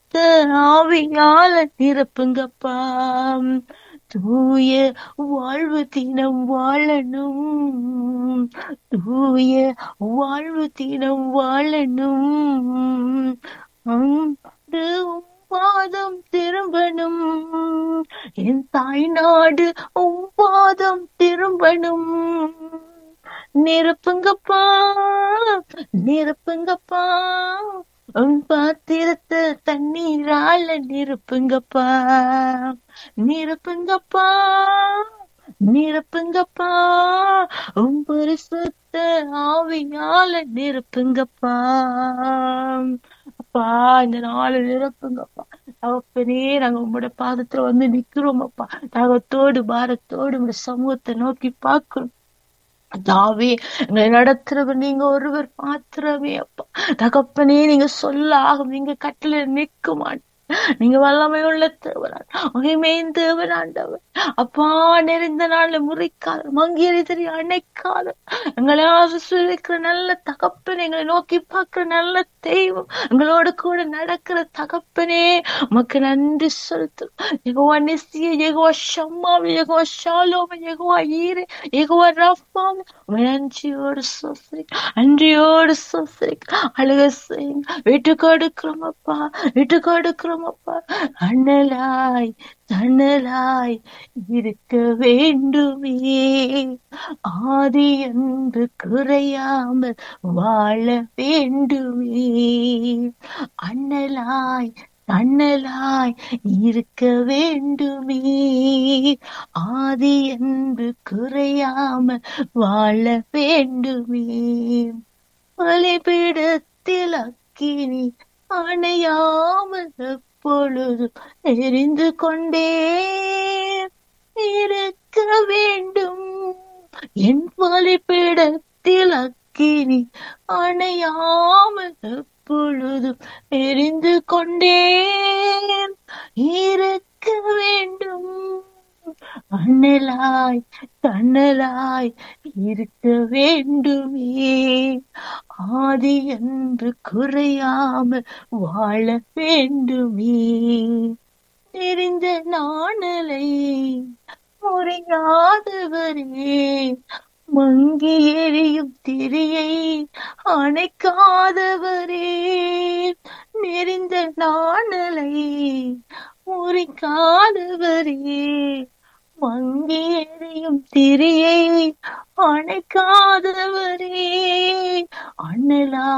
பரிசுத்த ஆவியால நிரப்புங்கப்பா தூய வாழ்வு தினம் வாழணும் தூய வாழ்வு தினம் வாழணும் அன்று உம் பாதம் திரும்பணும் என் தாய் நாடு உம் பாதம் திரும்பணும் நிரப்புங்கப்பா நிரப்புங்கப்பா உன் பாத்திரத்தை தண்ணீரால நிரப்புங்கப்பா நிரப்புங்கப்பா நிரப்புங்கப்பா உன் பரிசுத்த ஆவியால நிரப்புங்கப்பா அப்பா இந்த நாள் நிரப்புங்கப்பா தகப்பனே நாங்க உங்களோட பாதத்துல வந்து நிக்கிறோம் அப்பா தாகத்தோடு பாரத்தோடு உங்க சமூகத்தை நோக்கி பார்க்கிறோம் தாவே எங்களை நடத்துறவர் நீங்க ஒருவர் மாத்திரமே அப்பா தகப்பனே நீங்க சொல்ல ஆகும் நீங்க கட்டில நிற்க மாட்டீங்க நீங்க வல்லமை உள்ள தேவனான் மகிமையின் தேவனாண்டவர் அப்பா நிறைந்த நாள்ல முறைக்காத மங்கியரை தெரிய அணைக்காத எங்களை ஆசிரியக்கிற நல்ல தகப்பன் எங்களை நோக்கி பார்க்கிற நல்ல தெய்வம் எங்களோட கூட நடக்கிற தகப்பனே உமக்கு நன்றி செலுத்தும் எகுவா நிசிய எகுவா ஷம்மாவி எகுவா ஷாலோம எகுவா ஈரே எகுவா ரஃபாமி நன்றியோடு சோசரி அன்றியோடு சோசரி அழுக செய்யுங்க விட்டு கொடுக்கிறோம் அப்பா விட்டு கொடுக்கிறோம் அப்பா அண்ணலாய் தன்னலாய் இருக்க வேண்டுமே ஆதி என்று குறையாமல் வாழ வேண்டுமே அண்ணலாய் தன்னலாய் இருக்க வேண்டுமே ஆதி என்று குறையாமல் வாழ வேண்டுமே பலிபீடத்தில் அக்கினி அணையாமல் எப்பொழுதும் எரிந்து கொண்டே இருக்க வேண்டும் என் பலிபீடத்தில் அக்கினி அணையாமல் எப்பொழுதும் எரிந்து கொண்டே இருக்க வேண்டும் அண்ணலாய் தன்னலாய் இருக்க வேண்டுமே ஆதி என்று குறையாமல் வாழ வேண்டுமே தெரிந்த நாணலை முறையாதவரே மங்கி எரியும் திரியை அணைக்காதவரே நெறிந்த நாணலை முறிக்காதவரே மங்கி எரியும் திரியை அணைக்காதவரே அண்ணலா